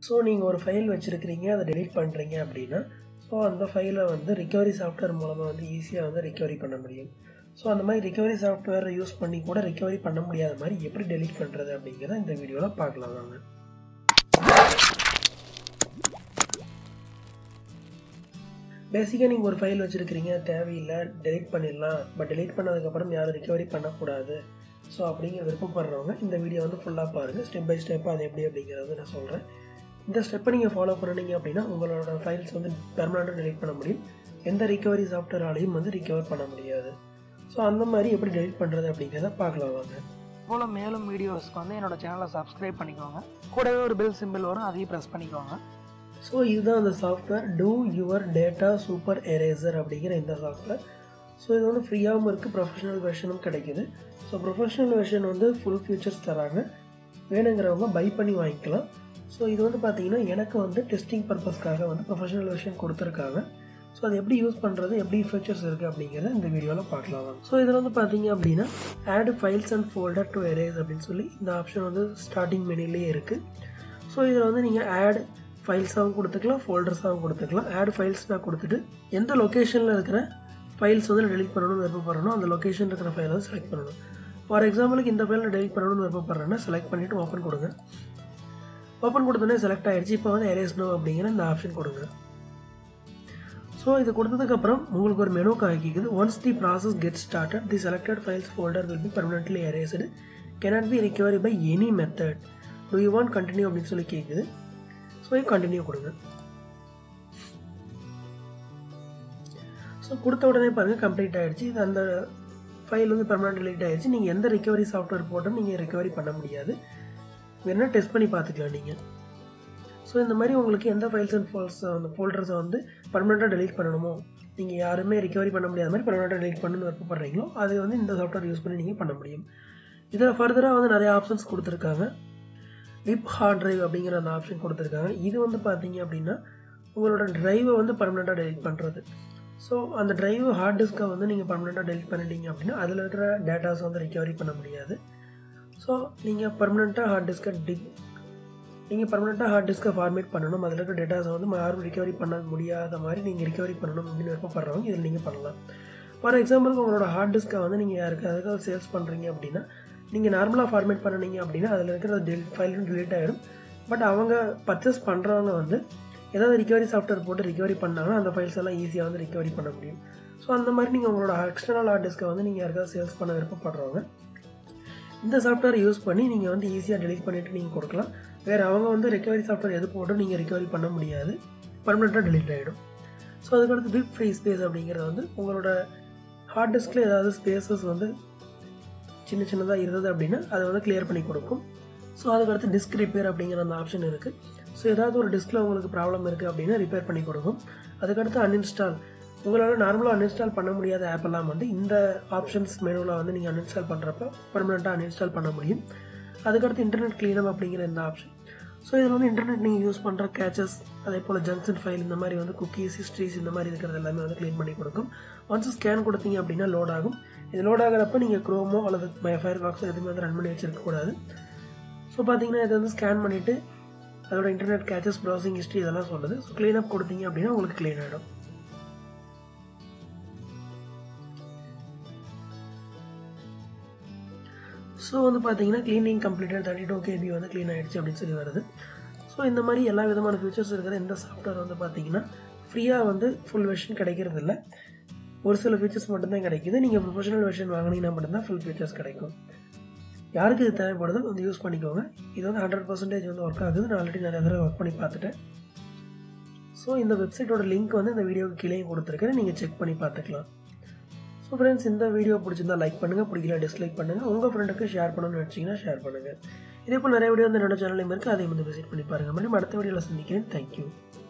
so நீங்கள் ஒரு file வச்சுருக்கிறீங்க அதை டெலீட் பண்ணுறீங்க அப்படின்னா ஸோ அந்த ஃபைலை வந்து ரிகவரி சாஃப்ட்வேர் மூலமாக வந்து ஈஸியாக வந்து ரிகவரி பண்ண முடியும் ஸோ அந்த மாதிரி ரிகவரி சாஃப்ட்வேரை யூஸ் பண்ணி கூட ரிகவரி பண்ண முடியாத மாதிரி எப்படி டெலீட் பண்ணுறது அப்படிங்கிறத இந்த வீடியோவில் பார்க்கலாம் வாங்க பேசிக்காக நீங்கள் ஒரு ஃபைல் வச்சுருக்கிறீங்க தேவையில்லை டெலீட் பண்ணிடலாம் பட் டெலீட் பண்ணதுக்கப்புறம் யாரும் ரிகவரி பண்ணக்கூடாது ஸோ அப்படிங்கிற விருப்பப்படுறவங்க இந்த வீடியோ வந்து ஃபுல்லாக பாருங்கள் ஸ்டெப் பை ஸ்டெப்பாக அது எப்படி அப்படிங்கிறத நான் சொல்கிறேன் இந்த ஸ்டெப்பை நீங்கள் ஃபாலோ பண்ணீங்க அப்படின்னா உங்களோட ஃபைல்ஸ் வந்து பெர்மனண்ட்டாக டெலீட் பண்ண முடியும் எந்த ரிகவரி சாஃப்ட்வேராலையும் வந்து ரிகவர் பண்ண முடியாது ஸோ அந்த மாதிரி எப்படி டெலீட் பண்ணுறது அப்படிங்கிறத பார்க்கலாம் வாங்க போல் மேலும் வீடியோஸ்க்கு வந்து என்னோட சேனலை சப்ஸ்கிரைப் பண்ணிக்கோங்க கூடவே ஒரு பெல் சிம்பிள் வரும் அதையும் ப்ரெஸ் பண்ணிக்கோங்க ஸோ இதுதான் அந்த software do your data super eraser அப்படிங்கிற இந்த சாஃப்ட்வேர் ஸோ இது வந்து ஃப்ரீயாகவும் இருக்குது ப்ரொஃபஷனல் வெர்ஷனும் கிடைக்குது ஸோ ப்ரொஃபஷனல் வெர்ஷன் வந்து ஃபுல் ஃபியூச்சர்ஸ் தராங்க வேணுங்கிறவங்க பை பண்ணி வாங்கிக்கலாம் ஸோ இது வந்து பார்த்தீங்கன்னா எனக்கு வந்து டெஸ்டிங் பர்பஸ்க்காக வந்து ப்ரொஃபஷனல் வெர்ஷன் கொடுத்துருக்காங்க ஸோ அது எப்படி யூஸ் பண்ணுறது எப்படி ஃபீச்சர்ஸ் இருக்குது அப்படிங்கிறத இந்த வீடியோவில் பார்க்கலாம் ஸோ இதில் வந்து பார்த்தீங்க அப்படின்னா add files and folder to erase அப்படின்னு சொல்லி இந்த ஆப்ஷன் வந்து ஸ்டார்டிங் மெனிலே இருக்குது ஸோ இதில் வந்து நீங்கள் ஆட் ஃபைல்ஸாகவும் கொடுத்துக்கலாம் ஃபோல்டர்ஸாகவும் கொடுத்துக்கலாம் ஆட் ஃபைல்ஸ்னால் கொடுத்துட்டு எந்த லொக்கேஷனில் இருக்கிற ஃபைல்ஸ் வந்து டெலிட் பண்ணணும்னு விருப்பப்படுறோம் அந்த லொக்கேஷன் இருக்கிற ஃபைலை வந்து செலக்ட் பண்ணணும் ஃபார் எக்ஸாம்பிளுக்கு இந்த ஃபைலில் டெலிட் பண்ணணும்னு விருப்பப்படுறேன்னா செலக்ட் பண்ணிவிட்டு ஓப்பன் கொடுங்க ஓப்பன் கொடுத்தோன்னே செலக்ட் ஆகிடுச்சு இப்போ வந்து எரேஸ் நோ அப்படிங்கிற இந்த ஆப்ஷன் கொடுங்க ஸோ இது கொடுத்ததுக்கப்புறம் உங்களுக்கு ஒரு மெனு காய்க்குது once the process get started the selected files folder will be permanently erased cannot be recovery by any method do you want continue அப்படின்னு சொல்லி கேட்குது ஸோ கண்டினியூ கொடுங்க ஸோ கொடுத்த உடனே பாருங்கள் கம்ப்ளீட் ஆகிடுச்சு இது அந்த ஃபைல் வந்து பர்மனெண்ட் டிலீட் ஆகிடுச்சு நீங்கள் எந்த ரிகவரி சாஃப்ட்வேர் போட்டும் நீங்கள் ரிகவரி பண்ண முடியாது வேணால் டெஸ்ட் பண்ணி பார்த்துக்கலாம் நீங்கள் ஸோ இந்த மாதிரி உங்களுக்கு எந்த ஃபைல்ஸ் அண்ட் ஃபோல்ஸ் அந்த ஃபோல்டர்ஸை வந்து பர்மனெண்ட்டாக டெலீட் பண்ணணுமோ நீங்கள் யாருமே ரிகவரி பண்ண முடியாத மாதிரி பர்மனெண்ட்டாக டெலீட் பண்ணணும்னு விருப்பப்படுறீங்களோ அது வந்து இந்த சாஃப்ட்வேர் யூஸ் பண்ணி நீங்கள் பண்ண முடியும் இதில் ஃபர்தராக வந்து நிறைய ஆப்ஷன்ஸ் கொடுத்துருக்காங்க விப் ஹார்ட் டிரைவ் அப்படிங்கிற அந்த ஆப்ஷன் கொடுத்துருக்காங்க இது வந்து பார்த்தீங்க அப்படின்னா உங்களோட டிரைவை வந்து பர்மனெண்ட்டாக டெலிட் பண்ணுறது ஸோ அந்த டிரைவ் ஹார்ட் டிஸ்க்கை வந்து நீங்கள் பர்மனெண்ட்டாக டெலிட் பண்ணிட்டீங்க அப்படின்னா அதில் இருக்கிற டேட்டாஸ் வந்து ரிகவரி பண்ண முடியாது ஸோ நீங்கள் பர்மனெண்ட்டாக ஹார்ட் டிஸ்க்கை டி நீங்கள் பர்மனெண்ட்டாக ஹார்ட் டிஸ்க்கை ஃபார்மேட் பண்ணணும் அதில் இருக்கிற டேட்டாஸை வந்து யாரும் ரிகவரி பண்ண முடியாத மாதிரி நீங்கள் ரிகவரி பண்ணணும் அப்படின்னு விருப்பப்படுறவங்க இதில் நீங்கள் பண்ணலாம் ஃபார் எக்ஸாம்பிளுக்கு உங்களோட ஹார்ட் டிஸ்க்கை வந்து நீங்கள் யாருக்கு அதுக்காக சேல்ஸ் பண்ணுறீங்க அப்படின்னா நீங்கள் நார்மலாக ஃபார்மேட் பண்ணினீங்க அப்படின்னா அதில் இருக்கிற டெல் ஃபைலும் டிலீட் ஆகிடும் பட் அவங்க பர்ச்சேஸ் பண்ணுறவங்க வந்து ஏதாவது ரிகவரி சாஃப்ட்வேர் போட்டு ரிகவரி பண்ணாங்கன்னா அந்த ஃபைல்ஸ் எல்லாம் ஈஸியாக வந்து ரிகவரி பண்ண முடியும் ஸோ அந்த மாதிரி நீங்கள் உங்களோட எக்ஸ்டர்னல் ஹார்ட் டிஸ்க்கை வந்து நீங்கள் யாருக்காவது சேல்ஸ் பண்ண விருப்பப்படுறவங்க இந்த சாஃப்ட்வேர் யூஸ் பண்ணி நீங்கள் வந்து ஈஸியாக டெலிட் பண்ணிவிட்டு நீங்கள் கொடுக்கலாம் வேறு அவங்க வந்து ரிகவரி சாஃப்ட்வேர் எது போட்டும் நீங்கள் ரிகவரி பண்ண முடியாது பர்மனெண்ட்டாக டெலிட் ஆகிடும் ஸோ அதுக்கடுத்து பிக் ஃப்ரீ ஸ்பேஸ் அப்படிங்கிறது வந்து உங்களோட ஹார்ட் டிஸ்கில் ஏதாவது ஸ்பேசஸ் வந்து சின்ன சின்னதாக இருந்தது அப்படின்னா அதை வந்து கிளியர் பண்ணி கொடுக்கும் ஸோ அதுக்கடுத்து டிஸ்க் ரிப்பேர் அப்படிங்கிற அந்த ஆப்ஷன் இருக்குது ஸோ ஏதாவது ஒரு டிஸ்கில் உங்களுக்கு ப்ராப்ளம் இருக்குது அப்படின்னா ரிப்பேர் பண்ணி கொடுக்கும் அதுக்கடுத்து அன்இன்ஸ்டால் உங்களால் நார்மலாக அன்இன்ஸ்டால் பண்ண முடியாத ஆப்பெல்லாம் வந்து இந்த ஆப்ஷன்ஸ் மெனுவில் வந்து நீங்கள் அன்இன்ஸ்டால் பண்ணுறப்ப பர்மனெண்ட்டாக அன்இன்ஸ்டால் பண்ண முடியும் அதுக்கடுத்து இன்டர்நெட் க்ளீனம் அப்படிங்கிற இந்த ஆப்ஷன் ஸோ இதில் வந்து இன்டர்நெட் நீங்கள் யூஸ் பண்ணுற கேச்சஸ் அதே போல் ஜங்ஷன் ஃபைல் இந்த மாதிரி வந்து குக்கீஸ் ஹிஸ்ட்ரிஸ் இந்த மாதிரி இருக்கிறது எல்லாமே வந்து க்ளீன் பண்ணி கொடுக்கும் ஒன்ஸ் ஸ்கேன் கொடுத்தீங்க அப்படின்னா லோட் ஆகும் இது லோட் ஆகிறப்ப நீங்கள் க்ரோமோ அல்லது ஃபயர் பாக்ஸோ எதுவுமே வந்து ரன் பண்ணி வச்சிருக்கக்கூடாது ஸோ பார்த்தீங்கன்னா இது வந்து ஸ்கேன் பண்ணிவிட்டு அதோட இன்டர்நெட் கேச்சஸ் ப்ரௌசிங் ஹிஸ்ட்ரி இதெல்லாம் சொல்லுது ஸோ க்ளீன் அப் கொடுத்தீங்க அப்படின்னா உங்களுக்கு க்ளீன் ஆகிடும் ஸோ வந்து பார்த்தீங்கன்னா cleaning completed thirty two KB வந்து க்ளீன் ஆகிடுச்சு அப்படின்னு சொல்லி வருது ஸோ இந்த மாதிரி எல்லா விதமான ஃபீச்சர்ஸ் இருக்கிற இந்த சாஃப்ட்வேர் வந்து பார்த்தீங்கன்னா ஃப்ரீயாக வந்து ஃபுல் வெர்ஷன் கிடைக்கிறது இல்லை ஒரு சில ஃபீச்சர்ஸ் மட்டும்தான் கிடைக்குது நீங்கள் ப்ரொஃபஷனல் வெர்ஷன் வாங்கினீங்கன்னா மட்டும்தான் ஃபுல் ஃபீச்சர்ஸ் கிடைக்கும் யாருக்கு இது தேவைப்படுதோ வந்து யூஸ் பண்ணிக்கோங்க இது வந்து ஹண்ட்ரட் பர்சன்டேஜ் வந்து ஒர்க் ஆகுது நான் ஆல்ரெடி நிறைய தடவை ஒர்க் பண்ணி பார்த்துட்டேன் ஸோ இந்த வெப்சைட்டோட லிங்க் வந்து இந்த வீடியோக்கு கீழே கொடுத்துருக்கேன் நீங்கள் செக் பண்ணி பார்த்துக்கலாம் ஸோ ஃப்ரெண்ட்ஸ் இந்த வீடியோ பிடிச்சிருந்தா லைக் பண்ணுங்கள் பிடிக்கல டிஸ்லைக் பண்ணுங்கள் உங்கள் ஃப்ரெண்டுக்கு ஷேர் பண்ணணும்னு நினச்சிங்கன்னா ஷேர் பண்ணுங்கள் இதே போல் நிறைய வீடியோ வந்து என்னோட சேனலையும் இருக்குது அதையும் வந்து விசிட் பண்ணி பாருங்கள் மறுபடியும் அடுத்த வீடியோவில் சந்திக்கிறேன் தேங்க்யூ